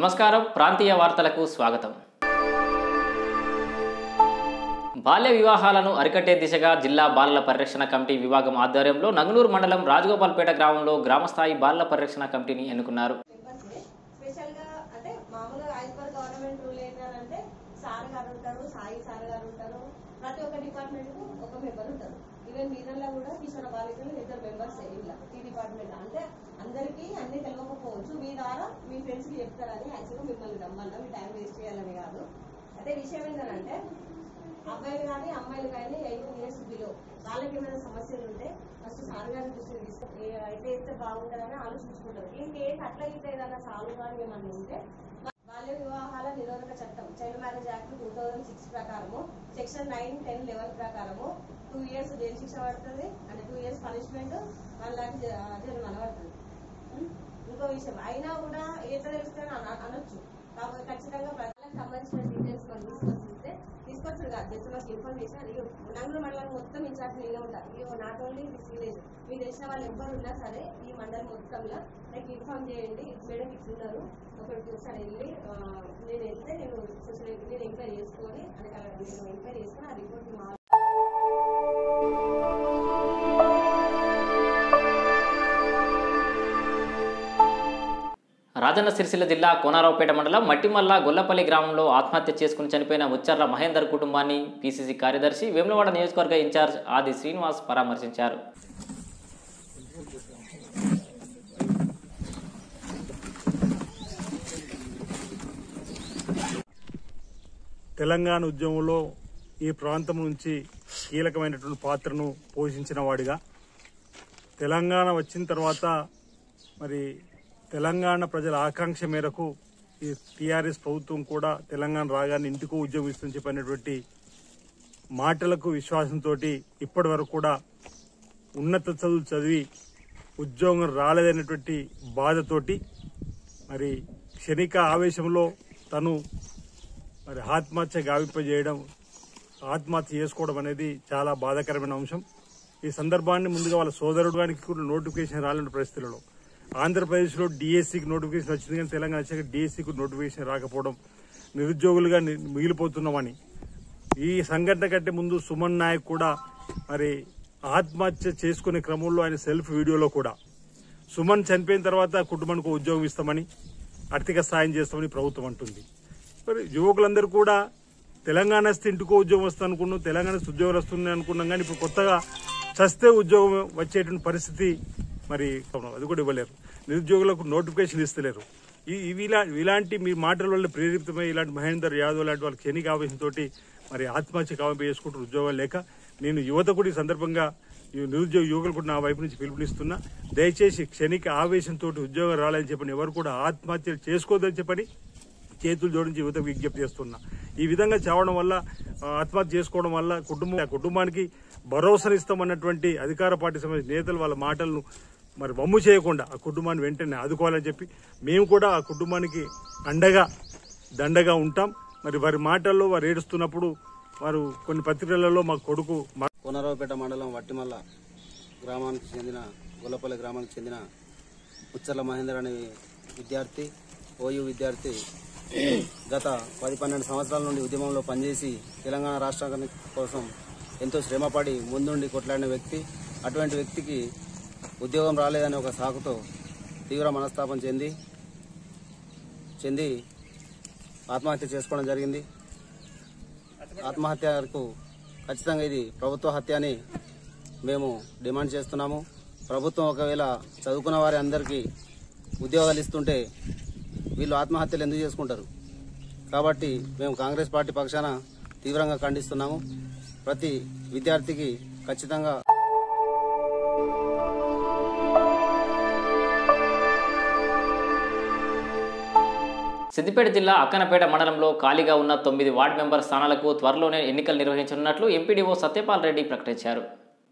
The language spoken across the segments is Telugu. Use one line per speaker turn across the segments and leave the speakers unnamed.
నమస్కారం ప్రాంతీయ వార్తలకు స్వాగతం బాల్య వివాహాలను అరికట్టే దిశగా జిల్లా బాలల పరిరక్షణ కమిటీ విభాగం ఆధ్వర్యంలో నంగనూరు మండలం రాజగోపాల్పేట గ్రామంలో గ్రామస్థాయి బాలల పరిరక్షణ కమిటీని ఎన్నుకున్నారు
మెంబర్స్ స్పెషల్ గా అంటే మామూలుగా యాజ్ పర్ గవర్నమెంట్ రూల్ ఏంటంటే సార్ గారు ఉంటారు సాయి సార్ గారు ఉంటారు ప్రతి ఒక్క డిపార్ట్మెంట్ కు ఒక మెంబర్ ఉంటారు ఈవెన్ మీదల్లో కూడా కిషోర బాలికలు ఇద్దరు మెంబర్స్ ఇలా ఈ డిపార్ట్మెంట్ అంటే అందరికీ అన్ని తెలియకపోవచ్చు మీ ద్వారా మీ ఫ్రెండ్స్ కి చెప్తారని యాక్చువల్గా మిమ్మల్ని రమ్మన్నా మీ టైం వేస్ట్ చేయాలని కాదు అయితే విషయం ఏంటంటే అబ్బాయిలు కానీ అమ్మాయిలు కానీ ఎయిటీన్ ఇయర్స్ బిలో వాళ్ళకి ఏమైనా సమస్యలు ఉంటే ఫస్ట్ సార్ గారి దృష్టికి తీసుకో ఏ- అయితే ఇస్తే బాగుంటుందని ఆలోచించుకుంటారు ఇన్ కేసు అట్లా ఇట్లా ఏదైనా సాల్వ్ కానీ ఏమన్నా ఉంటే బాల్య వివాహాల నిరోధక చట్టం child marriage act two thousand six ప్రకారము సెక్షన్ నైన్ టెన్ లెవెన్ ప్రకారము టూ ఇయర్స్ జైలు శిక్ష పడుతుంది అంటే two years punishment one lakh జరిమానా పడుతుంది ఉం? ఇంకో విషయం అయినా కూడా ఎట్లా తెలుస్తుంది అని అనొచ్చు కాబట్టి ఖచ్చితంగా ప్రజలకు సంబంధించిన డీటెయిల్స్ మనం తీసుకొచ్చి ఇస్తే తీసుకొచ్చాడు కాదు జస్ట్ మాకు ఇన్ఫర్మేషన్ అది నంగులు మండలం మొత్తం ఇన్ఛార్జ్ నేనే ఉంటాను ఇవి నాట్ ఓన్లీ దిస్ విలేజ్ మీ తెలిసిన వాళ్ళు ఎవరు ఉన్నా సరే ఈ మండలం మొత్తంలో నాకు ఇన్ఫార్మ్ చేయండి మేడం ఇట్లా ఉన్నారు ఒకరికి ఒకసారి వెళ్ళి ఆ, నేను వెళ్తే నేను సోషల్ నేను ఎంక్వైరీ చేసుకొని అంటే నేను ఎంక్వైరీ చేసుకొని ఆ రిపోర్ట్ మా
రాజన్న సిరిసిల్ల జిల్లా కోనారావుపేట మండలం మట్టిమల్ల గొల్లపల్లి గ్రామంలో ఆత్మహత్య చేసుకుని చనిపోయిన ముచ్చర్ల మహేందర్ కుటుంబాన్ని పిసిసి కార్యదర్శి వేములవాడ నియోజకవర్గ ఇన్ఛార్జ్ ఆది శ్రీనివాస్ పరామర్శించారు
తెలంగాణ ఉద్యమంలో ఈ ప్రాంతం నుంచి కీలకమైనటువంటి పాత్రను పోషించిన వాడిగా తెలంగాణ వచ్చిన తర్వాత మరి తెలంగాణ ప్రజల ఆకాంక్ష మేరకు ఈ టీఆర్ఎస్ ప్రభుత్వం కూడా తెలంగాణ రాగానే ఇంటికి ఉద్యోగం ఇస్తుందని చెప్పినటువంటి మాటలకు విశ్వాసంతో ఇప్పటి వరకు కూడా ఉన్నత చదువులు చదివి ఉద్యోగం రాలేదనేటువంటి బాధతోటి మరి క్షణిక ఆవేశంలో తను మరి ఆత్మహత్య గావింపజేయడం ఆత్మహత్య చేసుకోవడం అనేది చాలా బాధాకరమైన అంశం ఈ సందర్భాన్ని ముందుగా వాళ్ళ సోదరుడు గారికి కూడా నోటిఫికేషన్ రాలేని పరిస్థితులలో ఆంధ్రప్రదేశ్లో డిఎస్సికి నోటిఫికేషన్ వచ్చింది కానీ తెలంగాణ వచ్చాక డిఎస్సికి నోటిఫికేషన్ రాకపోవడం నిరుద్యోగులుగా ని- మిగిలిపోతున్నామని ఈ సంఘటన కంటే ముందు సుమన్ నాయక్ కూడా మరి ఆత్మహత్య చేసుకునే క్రమంలో ఆయన సెల్ఫ్ వీడియోలో కూడా సుమన్ చనిపోయిన తర్వాత కుటుంబానికి ఒక ఉద్యోగం ఇస్తామని ఆర్థిక సాయం చేస్తామని ప్రభుత్వం అంటుంది మరి యువకులందరూ కూడా తెలంగాణ వస్తే ఇంటికో ఉద్యోగం వస్తుంది అనుకున్నాం తెలంగాణ వస్తే ఉద్యోగాలు వస్తున్నాయి అనుకున్నాం కానీ ఇప్పుడు కొత్తగా చస్తే ఉద్యోగం వచ్చేటువంటి పరిస్థితి మరి అది కూడా ఇవ్వలేరు నిరుద్యోగులకు నోటిఫికేషన్ ఇస్తలేరు ఈ ఇవి ఇలా ఇలాంటి మీ మాటల వల్ల ప్రేరితమై ఇలాంటి మహేందర్ యాదవ్ లాంటి వాళ్ళ క్షణిక ఆవేశంతో మరి ఆత్మహత్య కావంపై చేసుకుంటారు ఉద్యోగాలు లేక నేను యువత కూడా ఈ సందర్భంగా ఈ నిరుద్యోగ యువకులు కూడా నా వైపు నుంచి పిలుపునిస్తున్నా దయచేసి క్షణిక ఆవేశంతో ఉద్యోగం రాలని చెప్పని ఎవరు కూడా ఆత్మహత్యలు చేసుకోవద్దని చెప్పని చేతులు జోడించి యువత విజ్ఞప్తి చేస్తున్నా ఈ విధంగా చావడం వల్ల ఆ, ఆత్మహత్య చేసుకోవడం వల్ల కుటుంబం ఆ కుటుంబానికి భరోసానిస్తామన్నటువంటి అధికార పార్టీ సంబంధించిన నేతలు వాళ్ళ మాటలను మరి వమ్ము చేయకుండా ఆ కుటుంబాన్ని వెంటనే ఆదుకోవాలని చెప్పి మేము కూడా ఆ కుటుంబానికి అండగా దండగా ఉంటాం మరి వారి మాటల్లో వారు ఏడుస్తున్నప్పుడు వారు కొన్ని పత్రికలలో మా కొడుకు మా
కోనరావుపేట మండలం వట్టిమల్ల గ్రామానికి చెందిన గొల్లపల్లి గ్రామానికి చెందిన ఉచ్చర్ల మహేందర్ అనే విద్యార్థి ఓయూ విద్యార్థి గత పది పన్నెండు సంవత్సరాల నుండి ఉద్యమంలో పనిచేసి తెలంగాణ రాష్ట్రాన్ని కోసం ఎంతో శ్రమపడి ముందుండి కొట్లాడిన వ్యక్తి అటువంటి వ్యక్తికి ఉద్యోగం రాలేదనే ఒక సాకుతో తీవ్ర మనస్తాపం చెంది చెంది ఆత్మహత్య చేసుకోవడం జరిగింది ఆత్మహత్యకు ఖచ్చితంగా ఇది ప్రభుత్వ హత్య అని మేము డిమాండ్ చేస్తున్నాము ప్రభుత్వం ఒకవేళ చదువుకున్న వారి అందరికీ ఉద్యోగాలు ఇస్తుంటే వీళ్ళు ఆత్మహత్యలు ఎందుకు చేసుకుంటారు కాబట్టి మేము కాంగ్రెస్ పార్టీ పక్షాన తీవ్రంగా ఖండిస్తున్నాము ప్రతి విద్యార్థికి ఖచ్చితంగా
సిద్దిపేట జిల్లా అక్కనపేట మండలంలో ఖాళీగా ఉన్న తొమ్మిది వార్డు మెంబర్ స్థానాలకు త్వరలోనే ఎన్నికలు నిర్వహించనున్నట్లు ఎంపీడీఓ సత్యపాల్ రెడ్డి ప్రకటించారు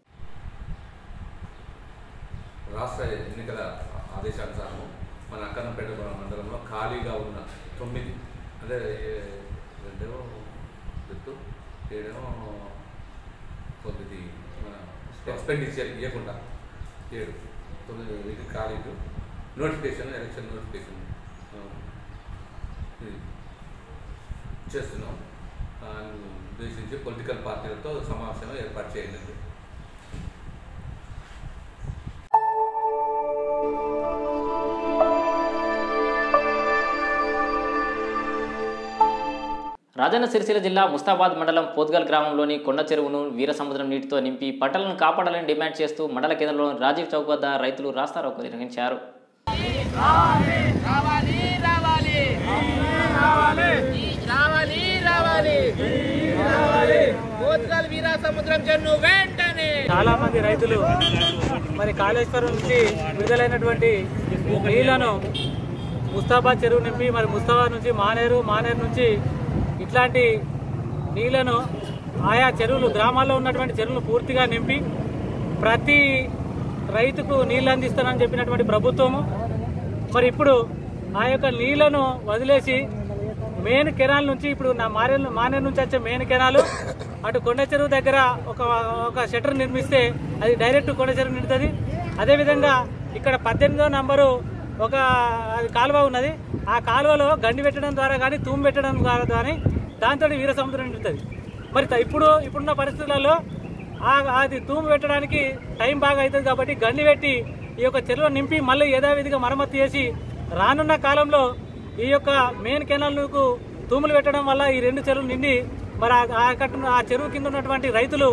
రాష్ట్ర ఎన్నికల ఆదేశానుసారము మన అక్కన్నపేట మండలంలో ఖాళీగా ఉన్న తొమ్మిది అంటే ఏ- రెండేమో గుర్తు ఏడేమో తొమ్మిది మన ఎక్స్పెండిచర్ ఇవ్వకుండా ఏడు తొమ్మిది ఇది ఖాళీలు నోటిఫికేషన్ ఎలక్షన్ నోటిఫికేషన్ ఇది చేస్తున్నాం దాన్ని ఉద్దేశించి పొలిటికల్ పార్టీలతో సమావేశం ఏర్పాటు చేయండి
రాజన్న సిరిసిల్ల జిల్లా ముస్తాబాద్ మండలం పోత్గల్ గ్రామంలోని కొండ చెరువును వీరసముద్రం నీటితో నింపి పంటలను కాపాడాలని డిమాండ్ చేస్తూ మండల కేంద్రంలోని రాజీవ్ చౌక్ వద్ద రైతులు రాస్తారోకో నిర్వహించారు
రావాలి రావాలి రావాలి రావాలి పోతుగల్ వీరా సముద్రం జన్ను వెంటనే
చాలా మంది రైతులు మరి కాళేశ్వరం నుంచి విడుదలైనటువంటి నీళ్లను ముస్తాబాద్ చెరువు నింపి మరి ముస్తాబాద్ నుంచి మానేరు మానేరు నుంచి ఇట్లాంటి నీళ్లను ఆయా చెరువులు గ్రామాల్లో ఉన్నటువంటి చెరువులు పూర్తిగా నింపి ప్రతి రైతుకు నీళ్ళు అందిస్తానని చెప్పినటువంటి ప్రభుత్వము మరి ఇప్పుడు ఆ యొక్క నీళ్లను వదిలేసి మెయిన్ కెనాల్ నుంచి ఇప్పుడు నా మారే మానేరు నుంచి వచ్చే మెయిన్ కెనాల్ అటు కొండ చెరువు దగ్గర ఒక ఒక షట్టర్ నిర్మిస్తే అది డైరెక్ట్ కొండ చెరువు నిండుతుంది అదేవిధంగా ఇక్కడ పద్దెనిమిదో నంబరు ఒక అది కాలువ ఉన్నది ఆ కాలువలో గండి పెట్టడం ద్వారా కానీ తూము పెట్టడం ద్వారా కానీ దాంతో వీర సముద్రం నిండుతుంది మరి త- ఇప్పుడు ఇప్పుడున్న పరిస్థితులలో ఆ- అది తూము పెట్టడానికి టైం బాగా అవుతుంది కాబట్టి గండి పెట్టి ఈ యొక్క చెరువు నింపి మళ్ళీ యథావిధిగా మరమ్మతు చేసి రానున్న కాలంలో ఈ యొక్క మెయిన్ కెనాల్కు తూములు పెట్టడం వల్ల ఈ రెండు చెరువులు నిండి మరి ఆ- ఆ కట్టు ఆ చెరువు కింద ఉన్నటువంటి రైతులు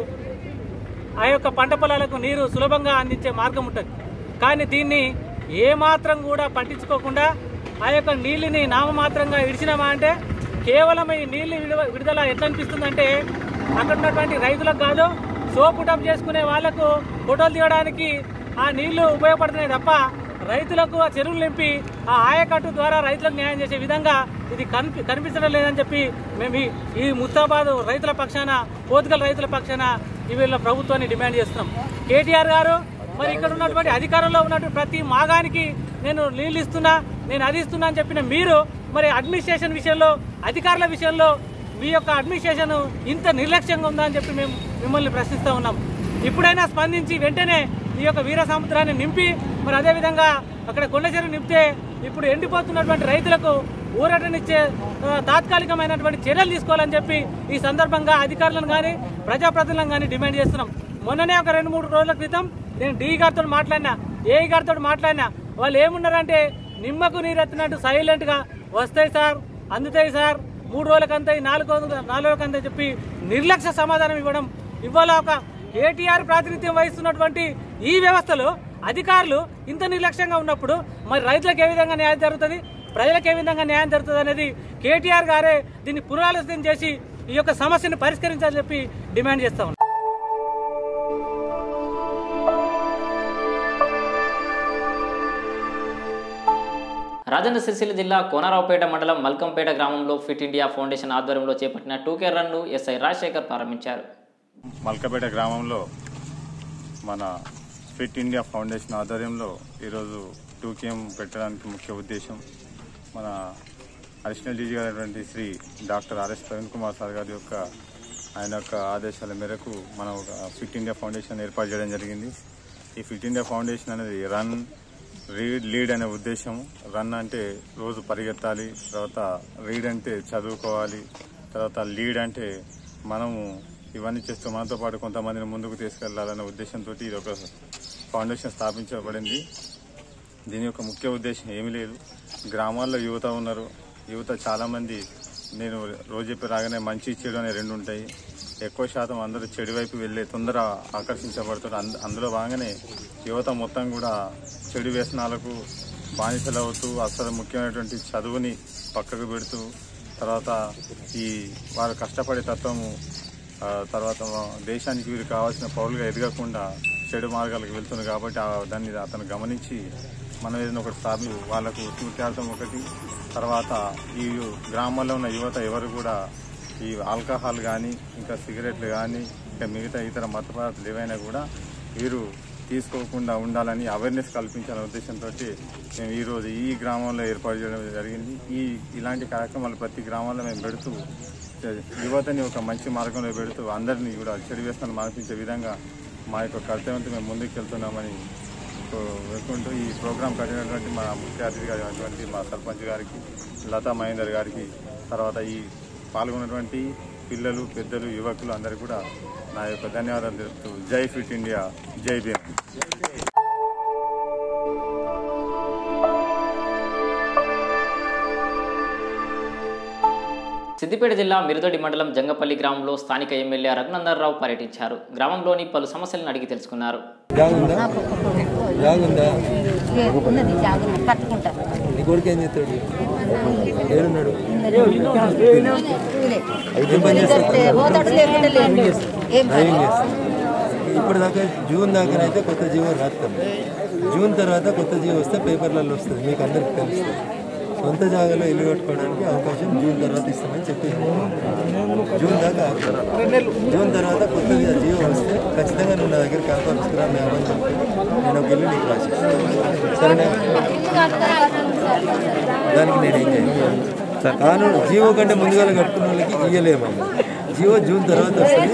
ఆ యొక్క పంట పొలాలకు నీరు సులభంగా అందించే మార్గం ఉంటుంది కానీ దీన్ని ఏమాత్రం కూడా పట్టించుకోకుండా ఆ యొక్క నీళ్ళని నామమాత్రంగా ఇడిచినామా అంటే కేవలం ఈ నీళ్ళు విడువ- విడుదల ఎట్లా అనిపిస్తుందంటే అక్కడ ఉన్నటువంటి రైతులకు కాదు సోపు టప్ చేసుకునే వాళ్లకు ఫోటోలు తీయడానికి ఆ నీళ్లు ఉపయోగపడుతున్నాయి తప్ప రైతులకు ఆ చెరువులు నింపి ఆ ఆయకట్టు ద్వారా రైతులకు న్యాయం చేసే విధంగా ఇది కనిపి కనిపించడం లేదని చెప్పి మేము ఈ- ఈ ముస్తాబాద్ రైతుల పక్షాన పోతుగల రైతుల పక్షాన ఈ వీళ్ళ ప్రభుత్వాన్ని డిమాండ్ చేస్తున్నాం కేటీఆర్ గారు మరి ఇక్కడ ఉన్నటువంటి అధికారంలో ఉన్నటువంటి ప్రతి మాగానికి నేను నీళ్ళు ఇస్తున్నా నేను అది ఇస్తున్నా అని చెప్పిన మీరు మరి అడ్మినిస్ట్రేషన్ విషయంలో అధికారుల విషయంలో మీ యొక్క అడ్మినిస్ట్రేషన్ ఇంత నిర్లక్ష్యంగా ఉందా అని చెప్పి మేము మిమ్మల్ని ప్రశ్నిస్తూ ఉన్నాం ఇప్పుడైనా స్పందించి వెంటనే ఈ యొక్క వీర సముద్రాన్ని నింపి మరి అదేవిధంగా అక్కడ కొండ చెరువు నింపితే ఇప్పుడు ఎండిపోతున్నటువంటి రైతులకు ఊరటనిచ్చే ఆ, తాత్కాలికమైనటువంటి చర్యలు తీసుకోవాలని చెప్పి ఈ సందర్భంగా అధికారులను కానీ ప్రజాప్రతినిధులను కానీ డిమాండ్ చేస్తున్నాం మొన్ననే ఒక రెండు మూడు రోజుల క్రితం నేను డి గారితో మాట్లాడినా ఏఈ గారితో మాట్లాడినా వాళ్ళు ఏమున్నారంటే నిమ్మకు నీరెత్తినట్టు సైలెంట్ గా వస్తాయి సార్ అందుతాయి సార్ మూడు రోజులకంతాయి నాలుగు రోజులు- నాలుగు రోజులకంతా చెప్పి నిర్లక్ష్య సమాధానం ఇవ్వడం ఇవాళ ఒక కేటీఆర్ ప్రాతినిధ్యం వహిస్తున్నటువంటి ఈ వ్యవస్థలో అధికారులు ఇంత నిర్లక్ష్యంగా ఉన్నప్పుడు మరి రైతులకు ఏ విధంగా న్యాయం జరుగుతుంది ప్రజలకు ఏ విధంగా న్యాయం జరుగుతుంది అనేది కేటీఆర్ గారే దీన్ని పునరాలోచన చేసి ఈ యొక్క సమస్యను పరిష్కరించాలని చెప్పి డిమాండ్ చేస్తా ఉన్నాం
రాజన్న సిరిసిల్ల జిల్లా కోనరావుపేట మండలం మల్కంపేట గ్రామంలో ఫిట్ ఇండియా ఫౌండేషన్ ఆధ్వర్యంలో చేపట్టిన టూకే రన్ను ఎస్ఐ రాజశేఖర్ ప్రారంభించారు
మల్కపేట గ్రామంలో మన ఫిట్ ఇండియా ఫౌండేషన్ ఆధ్వర్యంలో ఈరోజు టూకేఎం పెట్టడానికి ముఖ్య ఉద్దేశం మన అడిషనల్ డీజీ గారైనటువంటి Shri doctor R S Praveen Kumar sir గారి యొక్క ఆయన యొక్క ఆదేశాల మేరకు మనం ఒక ఫిట్ ఇండియా ఫౌండేషన్ ఏర్పాటు చేయడం జరిగింది ఈ ఫిట్ ఇండియా ఫౌండేషన్ అనేది రన్ రీడ్ లీడ్ అనే ఉద్దేశం రన్ అంటే రోజు పరిగెత్తాలి తర్వాత రీడ్ అంటే చదువుకోవాలి తర్వాత లీడ్ అంటే మనము ఇవన్నీ చేస్తూ మనతో పాటు కొంతమందిని ముందుకు తీసుకెళ్లాలనే ఉద్దేశంతో ఇది ఒక ఫౌండేషన్ స్థాపించబడింది దీని యొక్క ముఖ్య ఉద్దేశం ఏమీ లేదు గ్రామాల్లో యువత ఉన్నారు యువత చాలా మంది నేను రోజు చెప్పి రాగానే మంచి చెడు అనే రెండు ఉంటాయి ఎక్కువ శాతం అందరూ చెడు వైపు వెళ్ళే తొందర ఆకర్షించబడుతారు అంద- అందులో భాగంగానే యువత మొత్తం కూడా చెడు వ్యసనాలకు బానిసలవుతూ అసలు ముఖ్యమైనటువంటి చదువుని పక్కకు పెడుతూ తర్వాత ఈ వారు కష్టపడే తత్వము ఆ, తర్వాత దేశానికి వీరు కావాల్సిన పౌరులుగా ఎదగకుండా చెడు మార్గాలకు వెళ్తుంది కాబట్టి ఆ దాన్ని అతను గమనించి మనం ఏదైనా ఒకటి స్థాపి వాళ్ళకు స్మృత్యార్థం ఒకటి తర్వాత ఈ గ్రామాల్లో ఉన్న యువత ఎవరు కూడా ఈ ఆల్కహాల్ కానీ ఇంకా సిగరెట్లు కానీ ఇంకా మిగతా ఇతర మత పదార్థాలు ఏవైనా కూడా వీరు తీసుకోకుండా ఉండాలని అవేర్నెస్ కల్పించాలనే ఉద్దేశంతో మేము ఈరోజు ఈ గ్రామంలో ఏర్పాటు చేయడం జరిగింది ఈ ఇలాంటి కార్యక్రమాలు ప్రతి గ్రామంలో మేము పెడుతూ యువతని ఒక మంచి మార్గంలో పెడుతూ అందరినీ కూడా చెడు వ్యసనాలు మాన్పించే విధంగా మా యొక్క కర్తవ్యంతో మేము ముందుకు వెళ్తున్నామని వెళ్తుంటూ ఈ ప్రోగ్రాం కట్టినటువంటి మా ముఖ్య అతిథిగా అయినటువంటి మా సర్పంచ్ గారికి లతా మహేందర్ గారికి తర్వాత ఈ పాల్గొన్నటువంటి పిల్లలు పెద్దలు యువకులు అందరికీ కూడా నా యొక్క ధన్యవాదాలు తెలుపుతూ జై ఫిట్ ఇండియా జై భీమ్
సిద్దిపేట జిల్లా మిరుదొడి మండలం జంగపల్లి గ్రామంలో స్థానిక ఎమ్మెల్యే రఘునందన్ రావు పర్యటించారు గ్రామంలోని పలు సమస్యలను అడిగి తెలుసుకున్నారు
జాగుందా జాగుందా
ఉన్నది జాగ్రత్త కట్టుకుంటా
నీ కొడుకు ఏం చేస్తాడు ఏడున్నాడు ఏం పని చేస్తాడు
పోతాడు లేకుండా లేదు ఏం
ఏం చేస్తాడు ఇప్పటిదాకా జూన్ దాకానైతే కొత్త జీవో రాస్తాం జూన్ తర్వాత కొత్త జీవో వస్తే పేపర్లలో వస్తుంది మీకు అందరికి తెలుస్తుంది సొంత జాగాలో ఇల్లు కట్టుకోవడానికి అవకాశం జూన్ తర్వాత ఇస్తామని చెప్పింది జూన్ దాకా జూన్ తర్వాత కొత్త జీవో వస్తే ఖచ్చితంగా నువ్వు నా దగ్గర కాన్ఫరెన్స్ రా మేము అమలు చెప్తే నేను ఒక ఇల్లు నీకు రాసిస్తాను సరేనా దానికి నేను ఏం చేయను కానూను జీవో కంటే ముందుగా కట్టుకున్న వాళ్ళకి ఇయ్యలేమమ్మా జీవో జూన్ తర్వాత వస్తుంది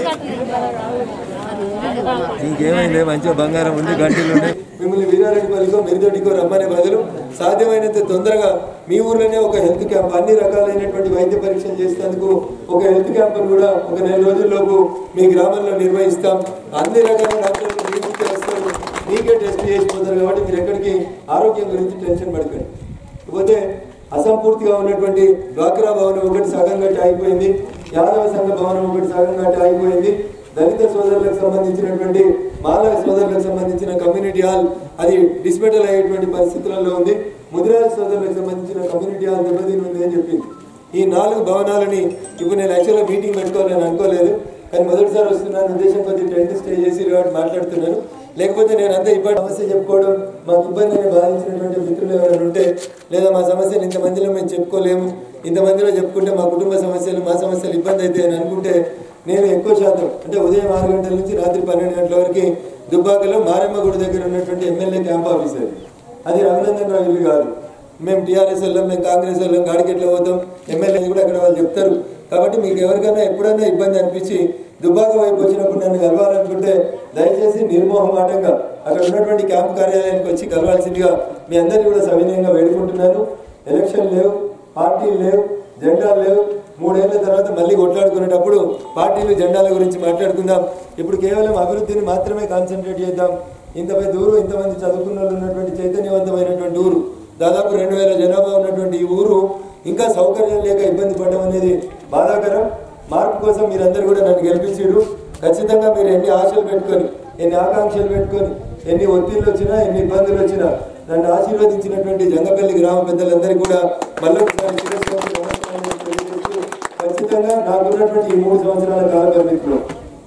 ఇంకేమైంది మంచిగా బంగారం ఉంది గంటలు ఉన్నాయి మిమ్మల్ని వీరారెడ్డిపల్లికో మెరిదొడ్డికో రమ్మనే బదులు సాధ్యమైనంత తొందరగా మీ ఊర్లోనే ఒక హెల్త్ క్యాంప్ అన్ని రకాలైనటువంటి వైద్య పరీక్షలు చేసేందుకు ఒక హెల్త్ క్యాంప్ కూడా ఒక నెల రోజుల్లోపు మీ గ్రామంలో నిర్వహిస్తాం అన్ని రకాల డాక్టర్లు మీ ఇంటికి వస్తారు మీకే టెస్ట్ చేసిపోతారు కాబట్టి మీరు ఎక్కడికి ఆరోగ్యం గురించి టెన్షన్ పడకండి ఇకపోతే అసంపూర్తిగా ఉన్నటువంటి డ్వాక్రా భవనం ఒకటి సగం గట్టి ఆగిపోయింది యాదవ సంఘ భవనం ఒకటి సగం గట్టి ఆగిపోయింది దళిత సోదరులకు సంబంధించినటువంటి మాలవ సోదరులకు సంబంధించిన కమ్యూనిటీ హాల్ అది డిస్మెటల్ అయ్యేటువంటి పరిస్థితులలో ఉంది ముదిరాజు సోదరులకు సంబంధించిన కమ్యూనిటీ హాల్ దెబ్బతిని ఉంది అని చెప్పింది ఈ నాలుగు భవనాలని ఇప్పుడు నేను యాక్చువల్గా మీటింగ్ పెట్టుకోవాలని అనుకోలేదు కానీ మొదటిసారి వస్తున్నాను ఉద్దేశం కొద్ది టెంట్ స్టే చేసి కాబట్టి మాట్లాడుతున్నాను లేకపోతే నేను అంతా ఇబ్బంది సమస్య చెప్పుకోవడం మాకు ఇబ్బందిని బాధించినటువంటి మిత్రులు ఎవరైనా ఉంటే లేదా మా సమస్యను ఇంతమందిలో మేము చెప్పుకోలేము ఇంతమందిలో చెప్పుకుంటే మా కుటుంబ సమస్యలు మా సమస్యలు ఇబ్బంది అయితే అని అనుకుంటే నేను ఎక్కువ శాతం అంటే ఉదయం ఆరు గంటల నుంచి రాత్రి పన్నెండు గంటల వరకు దుబ్బాకలో మారమ్మ గుడి దగ్గర ఉన్నటువంటి ఎమ్మెల్యే క్యాంప్ ఆఫీసర్ అది రఘునందన్ రావు ఇల్లు కాదు మేము టీఆర్ఎస్ వాళ్ళం మేము కాంగ్రెస్ వాళ్ళం గాడికి ఎట్లా పోతాం ఎమ్మెల్యే కూడా అక్కడ వాళ్ళు చెప్తారు కాబట్టి మీకు ఎవరికైనా ఎప్పుడైనా ఇబ్బంది అనిపించి దుబ్బాక వైపు వచ్చినప్పుడు నన్ను కలవాలనుకుంటే దయచేసి నిర్మోహమాటంగా అక్కడ ఉన్నటువంటి క్యాంప్ కార్యాలయానికి వచ్చి కలవాల్సిందిగా మీ అందరినీ కూడా సవినయంగా వేడుకుంటున్నాను ఎలక్షన్ లేవు పార్టీలు లేవు జెండాలు లేవు మూడేళ్ల తర్వాత మళ్ళీ కొట్లాడుకునేటప్పుడు పార్టీలు జెండాల గురించి మాట్లాడుకుందాం ఇప్పుడు కేవలం అభివృద్ధిని మాత్రమే కాన్సన్ట్రేట్ చేద్దాం ఇంత పెద్ద ఊరు ఇంతమంది చదువుకున్న వాళ్ళు ఉన్నటువంటి చైతన్యవంతమైనటువంటి ఊరు దాదాపు రెండు వేల జనాభా ఉన్నటువంటి ఈ ఊరు ఇంకా సౌకర్యం లేక ఇబ్బంది పడడం అనేది బాధాకరం మార్పు కోసం మీరందరూ కూడా నన్ను గెలిపించారు ఖచ్చితంగా మీరు ఎన్ని ఆశలు పెట్టుకొని ఎన్ని ఆకాంక్షలు పెట్టుకొని ఎన్ని ఒత్తిళ్ళు వచ్చినా ఎన్ని ఇబ్బందులు వచ్చినా నన్ను ఆశీర్వదించినటువంటి జంగపల్లి గ్రామ పెద్దలందరికీ కూడా మళ్ళొకసారి శిరస్సు వంచి నమస్కారాలు తెలియజేస్తూ ఖచ్చితంగా నాకున్నటువంటి ఈ మూడు సంవత్సరాల కాల పరిమితిలో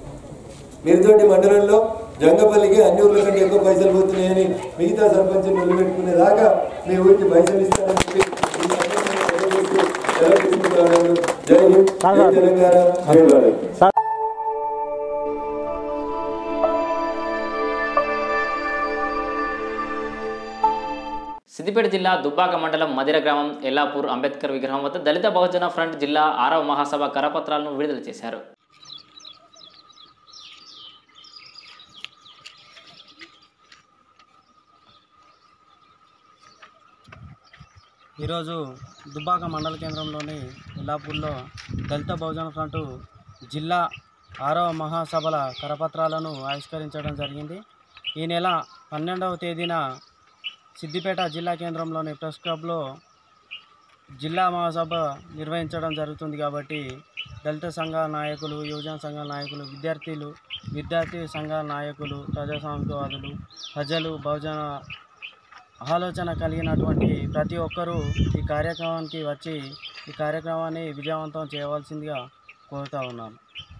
మిరుదొడ్డి మండలంలో జంగపల్లికి అన్ని ఊర్ల కంటే ఎక్కువ పైసలు పోతున్నాయని మిగతా సర్పంచ్ నిలబెట్టుకునే దాకా మీ ఊరికి పైసలు ఇస్తానని చెప్పి ఈ సందర్భంగా తెలియజేస్తూ సెలవు తీసుకుంటున్నాను. జై హింద్ జై తెలంగాణ జై భారత్
సిద్దిపేట జిల్లా దుబ్బాక మండలం మదిర గ్రామం ఎల్లాపూర్ అంబేద్కర్ విగ్రహం వద్ద దళిత బహుజన ఫ్రంట్ జిల్లా ఆరవ మహాసభ కరపత్రాలను విడుదల చేశారు
ఈరోజు దుబ్బాక మండల కేంద్రంలోని ఇల్లాపూర్లో దళిత బహుజన ఫ్రంట్ జిల్లా ఆరవ మహాసభల కరపత్రాలను ఆవిష్కరించడం జరిగింది ఈ నెల పన్నెండవ తేదీన సిద్దిపేట జిల్లా కేంద్రంలోని ప్రెస్ క్లబ్లో జిల్లా మహాసభ నిర్వహించడం జరుగుతుంది కాబట్టి దళిత సంఘాల నాయకులు యువజన సంఘాల నాయకులు విద్యార్థులు విద్యార్థి సంఘాల నాయకులు ప్రజాస్వామికవాదులు ప్రజలు బహుజన ఆలోచన కలిగినటువంటి ప్రతి ఒక్కరూ ఈ కార్యక్రమానికి వచ్చి ఈ కార్యక్రమాన్ని విజయవంతం చేయవలసిందిగా కోరుతా ఉన్నాను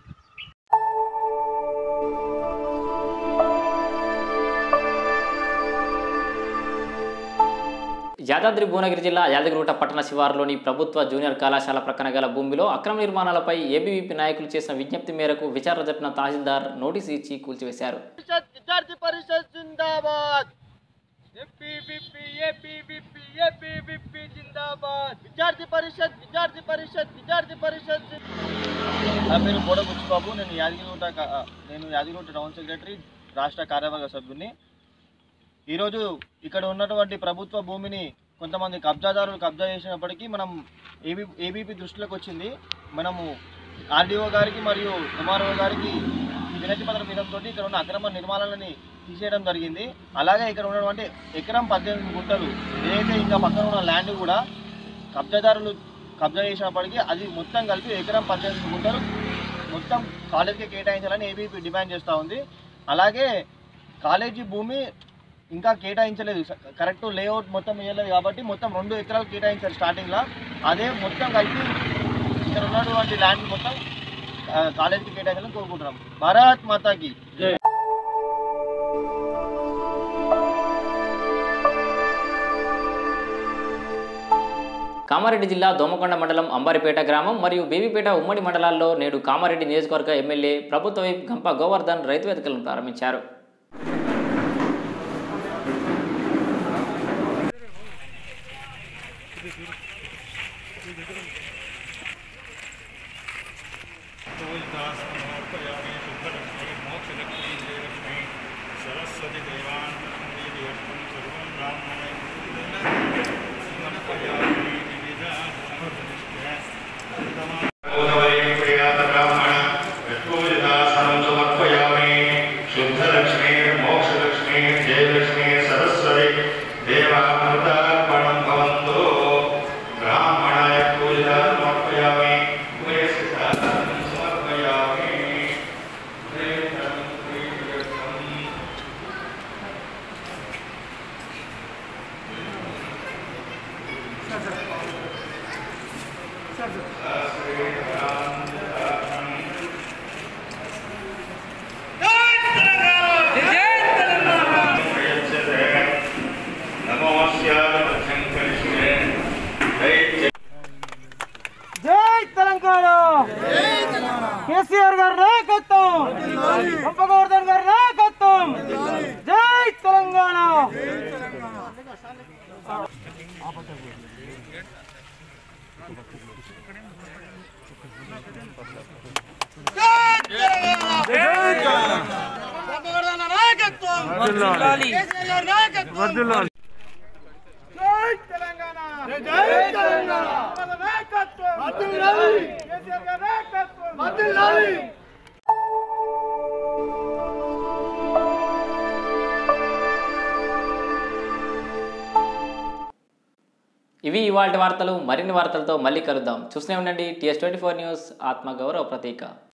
యాదాద్రి భువనగిరి జిల్లా యాదగిరిగుట్ట పట్టణ శివారులోని ప్రభుత్వ జూనియర్ కళాశాల ప్రక్కన గల భూమిలో అక్రమ నిర్మాణాలపై ఏబీవీపీ నాయకులు చేసిన విజ్ఞప్తి మేరకు విచారణ జరిపిన తహసీల్దార్ నోటీసు ఇచ్చి కూల్చివేశారు
విద్యార్థి పరిషత్ జిందాబాద్ ఏపీవీపీ ఏపీవీపీ ఏపీవీపీ జిందాబాద్ విద్యార్థి పరిషత్ విద్యార్థి పరిషత్ విద్యార్థి పరిషత్
నా పేరు బోడ బుచ్చిబాబు నేను యాదగిరిగుట్ట కా- నేను యాదగిరిగుట్ట టౌన్ సెక్రటరీ రాష్ట్ర కార్యవర్గ సభ్యుని
ఈరోజు ఇక్కడ ఉన్నటువంటి ప్రభుత్వ భూమిని కొంతమంది కబ్జాదారులు కబ్జా చేసినప్పటికీ మనం ఏబీ ఏబీపీ దృష్టిలోకి వచ్చింది మనము ఆర్డీఓ గారికి మరియు ఎంఆర్ఓ గారికి ఈ వినతి పత్రం ఇవ్వడంతో ఇక్కడ ఉన్న అక్రమ నిర్మాణాలని తీసేయడం జరిగింది అలాగే ఇక్కడ ఉన్నటువంటి ఎకరం పద్దెనిమిది గుంటలు ఏదైతే ఇంకా పక్కన ఉన్న ల్యాండ్ కూడా కబ్జాదారులు కబ్జా చేసినప్పటికీ అది మొత్తం కలిపి ఎకరం పద్దెనిమిది గుంటలు మొత్తం కాలేజీకి కేటాయించాలని ఏబీపీ డిమాండ్ చేస్తూ ఉంది అలాగే కాలేజీ భూమి ఇంకా కేటాయించలేదు స- కరెక్ట్ లేఅవుట్ మొత్తం వేయలేదు కాబట్టి మొత్తం రెండు ఎకరాలు కేటాయించారు స్టార్టింగ్లో అదే మొత్తం కలిపి ఇక్కడ ఉన్నటువంటి ల్యాండ్ మొత్తం ఆ, కాలేజీకి కేటాయించాలని కోరుకుంటున్నాం భారత్ మాతాకి
కామారెడ్డి జిల్లా దోమకొండ మండలం అంబారిపేట గ్రామం మరియు బేబీపేట ఉమ్మడి మండలాల్లో నేడు కామారెడ్డి నియోజకవర్గ ఎమ్మెల్యే ప్రభుత్వ వైపు గంప గోవర్ధన్ రైతు వేదికలను ప్రారంభించారు
సరస్వతి దేవాన్
శుద్ధలక్ష్మీ మోక్షలక్ష్మీ జయలక్ష్మీ సరస్వతి దేవామృతార్పణం భవంతో బ్రాహ్మణాయ పూజ సమర్పయామి సమర్పయామి
జై తెలంగాణ కేసీఆర్ గారి నాయకత్వం గోవర్ధన్ గారి నాయకత్వం జై తెలంగాణ గోవర్ధన్ నాయకత్వం కేసీఆర్ గారి నాయకత్వం జై తెలంగాణ జై తెలంగాణ మన నాయకత్వం వర్ధిల్లాలి కేసీఆర్ గారి నాయకత్వం వర్ధిల్లాలి
ఇవి ఇవాళ వార్తలు మరిన్ని వార్తలతో మళ్ళీ కలుద్దాం చూస్తూనే ఉండండి టీఎస్ ట్వంటీ ఫోర్ న్యూస్ ఆత్మగౌరవ ప్రతీక